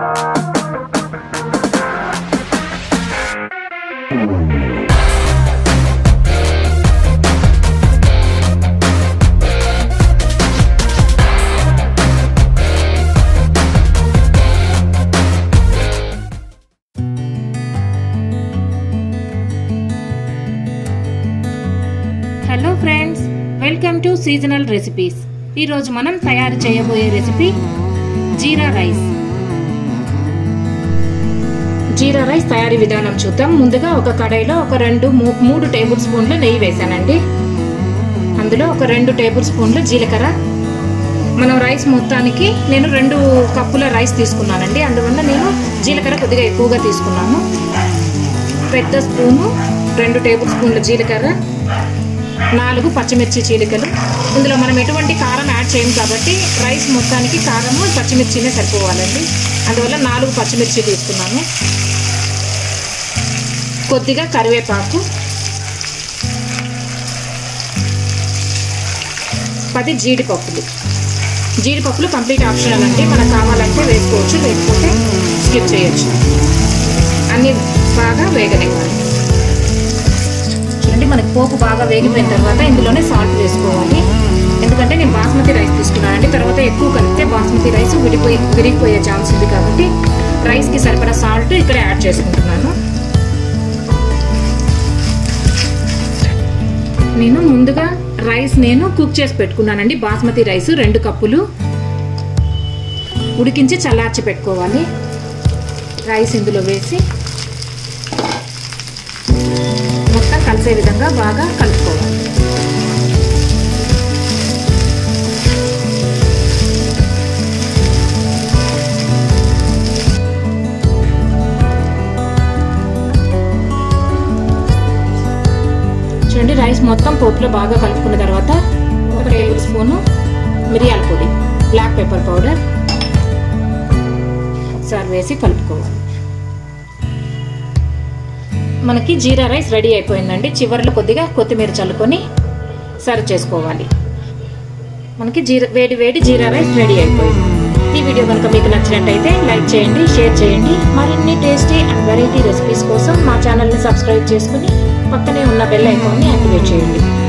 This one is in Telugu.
hello friends welcome to seasonal recipes ఈరోజు మనం తయారు చేయబోయే recipe jeera rice jeera rice తయారీ విధానం చూద్దాం ముందుగా ఒక కడాయిలో ఒక రెండు మూ- మూడు టేబుల్ స్పూన్లు నెయ్యి వేసానండి అందులో ఒక రెండు టేబుల్ స్పూన్లు జీలకర్ర మనం రైస్ మొత్తానికి నేను రెండు కప్పుల రైస్ తీసుకున్నానండి అందువల్ల నేను జీలకర్ర కొద్దిగా ఎక్కువగా తీసుకున్నాను పెద్ద స్పూను రెండు టేబుల్ స్పూన్ల జీలకర్ర నాలుగు పచ్చిమిర్చి చీలికలు ఇందులో మనం ఎటువంటి కారం యాడ్ చేయం కాబట్టి రైస్ మొత్తానికి కారము పచ్చిమిర్చినే సరిపోవాలండి అందువల్ల నాలుగు పచ్చిమిర్చి తీసుకున్నాను కొద్దిగా కరివేపాకు పది జీడిపప్పులు జీడిపప్పులు కంప్లీట్ ఆప్షనల్ అండి మనకు కావాలంటే వేసుకోవచ్చు లేకపోతే స్కిప్ చేయొచ్చు అన్ని బాగా వేగనివ్వాలి చూడండి మనకి పోపు బాగా వేగిపోయిన తర్వాత ఇందులోనే సాల్ట్ వేసుకోవాలి ఎందుకంటే నేను బాస్మతి రైస్ తీసుకున్నానండి తర్వాత ఎక్కువ కలిపితే బాస్మతి రైస్ విడిపోయి విరిగిపోయే ఛాన్స్ ఉంది కాబట్టి రైస్కి సరిపడా సాల్ట్ ఇక్కడ యాడ్ చేసుకుంటున్నాను నేను ముందుగా రైస్ నేను కుక్ చేసి పెట్టుకున్నానండి బాస్మతి రైస్ రెండు కప్పులు ఉడికించి చల్లార్చి పెట్టుకోవాలి రైస్ ఇందులో వేసి మొత్తం కలిసే విధంగా బాగా కలుపుకోవాలి చూడండి రైస్ మొత్తం పోపులో బాగా కలుపుకున్న తర్వాత ఒక టేబుల్ స్పూను మిరియాల పొడి బ్లాక్ పెప్పర్ పౌడర్ ఒకసారి వేసి కలుపుకోవాలి మనకి జీరా రైస్ రెడీ అయిపోయిందండి చివరిలో కొద్దిగా కొత్తిమీర చల్లుకొని సర్వ్ చేసుకోవాలి మనకి జీరా వేడి వేడి జీరా రైస్ రెడీ అయిపోయింది ఈ వీడియో కనుక మీకు నచ్చినట్టయితే లైక్ చేయండి షేర్ చేయండి మరిన్ని టేస్టీ అండ్ వెరైటీ రెసిపీస్ కోసం మా ఛానల్ని సబ్స్క్రైబ్ చేసుకుని పక్కనే ఉన్న బెల్ ఐకాన్ని యాక్టివేట్ చేయండి